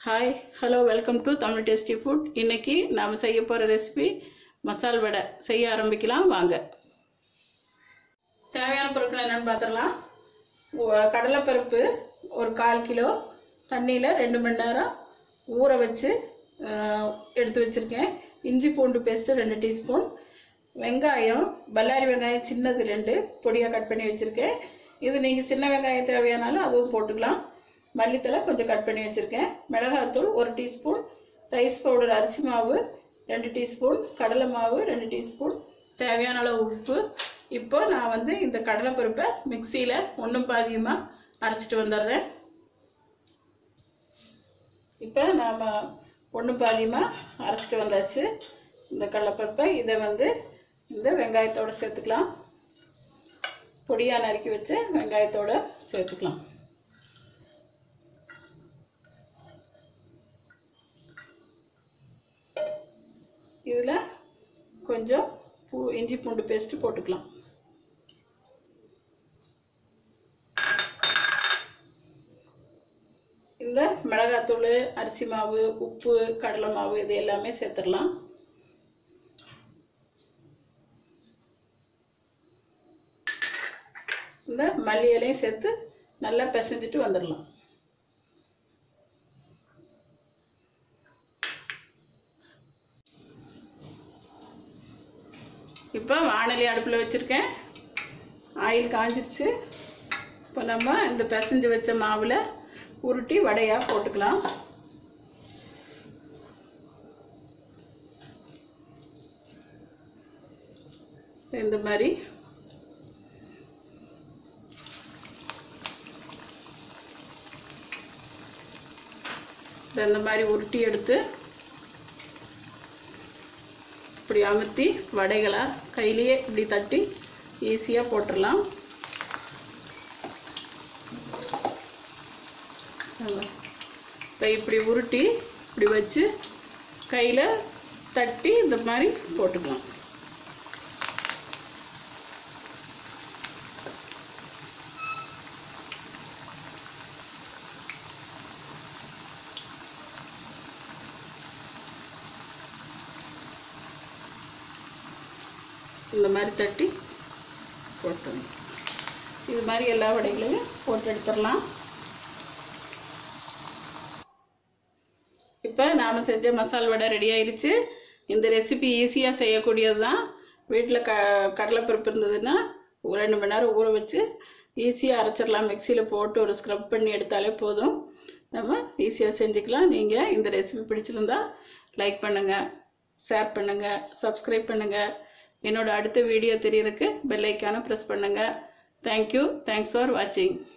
hi hello welcome to Tamil tasty food இன்னைக்கு நாம் செய்ய போகிற ரெசிபி மசால் வடை செய்ய ஆரம்பிக்கலாம் வாங்க தேவையான பொருட்கள் என்னென்னு பார்த்துடலாம் உ- கடலைப்பருப்பு ஒரு கால் கிலோ தண்ணியில் ரெண்டு மணி நேரம் ஊற வச்சு அஹ், எடுத்து வச்சுருக்கேன் இஞ்சி பூண்டு பேஸ்ட்டு ரெண்டு டீஸ்பூன் வெங்காயம் பல்லாரி வெங்காயம் சின்னது ரெண்டு பொடியாக கட் பண்ணி வச்சுருக்கேன் இது நீங்கள் சின்ன வெங்காயம் தேவையானாலும் அதுவும் போட்டுக்கலாம் மல்லித்தலை கொஞ்சம் கட் பண்ணி வச்சுருக்கேன் மிளகாத்தூள் ஒரு டீஸ்பூன் ரைஸ் பவுடர் அரிசி மாவு ரெண்டு டீஸ்பூன் கடலை மாவு ரெண்டு டீஸ்பூன் தேவையான அளவு உப்பு இப்போ நான் வந்து இந்த கடலைப்பருப்பை மிக்சியில் ஒன்றும் பாதியமாக அரைச்சிட்டு வந்துடுறேன் இப்போ நாம் ஒன்றும் பாதியமாக அரைச்சிட்டு வந்தாச்சு இந்த கடலைப்பருப்பை இதை வந்து இந்த வெங்காயத்தோடு சேர்த்துக்கலாம் பொடியாக நறுக்கி வச்ச வெங்காயத்தோடு சேர்த்துக்கலாம் இதில் கொஞ்சம் பூ இஞ்சி பூண்டு பேஸ்ட்டு போட்டுக்கலாம் இந்த மிளகாத்தூள் அரிசி மாவு உப்பு கடலை மாவு இது எல்லாமே சேர்த்துடலாம் இந்த மல்லி இலையும் சேர்த்து நல்லா பிசைஞ்சிட்டு வந்துடலாம் இப்போ வானொலி அடுப்பில் வச்சுருக்கேன் ஆயில் காஞ்சிருச்சு இப்போ நம்ம இந்த பிசைஞ்சு வச்ச மாவில் உருட்டி வடையாக போட்டுக்கலாம் இந்த மாதிரி இதை இந்த மாதிரி உருட்டி எடுத்து இப்படி அமுத்தி வடைகளை கையிலேயே இப்படி தட்டி ஈஸியாக போட்டுடலாம் இதை இப்படி உருட்டி இப்படி வச்சு கையில் தட்டி இந்த மாதிரி போட்டுக்கலாம் இந்த மாதிரி தட்டி போட்டுடணும் இது மாதிரி எல்லா வடைகளையும் போட்டு எடுத்துடலாம் இப்போ நாம் செஞ்ச மசால் வடை ரெடி ஆயிடுச்சு இந்த ரெசிபி ஈஸியாக செய்யக்கூடியது தான் வீட்டில் க கடலைப்பருப்பு இருந்ததுன்னா ஒரு ரெண்டு மணி நேரம் ஊற வச்சு ஈஸியாக அரைச்சிடலாம் மிக்சியில் போட்டு ஒரு ஸ்க்ரப் பண்ணி எடுத்தாலே போதும் நம்ம ஈஸியாக செஞ்சுக்கலாம் நீங்கள் இந்த ரெசிபி பிடிச்சிருந்தா லைக் பண்ணுங்கள் ஷேர் பண்ணுங்கள் சப்ஸ்கிரைப் பண்ணுங்கள் என்னோட அடுத்த வீடியோ தெரியறதுக்கு பெல் ஐக்கானை ப்ரெஸ் பண்ணுங்கள் தேங்க்யூ தேங்க்ஸ் ஃபார் வாட்சிங்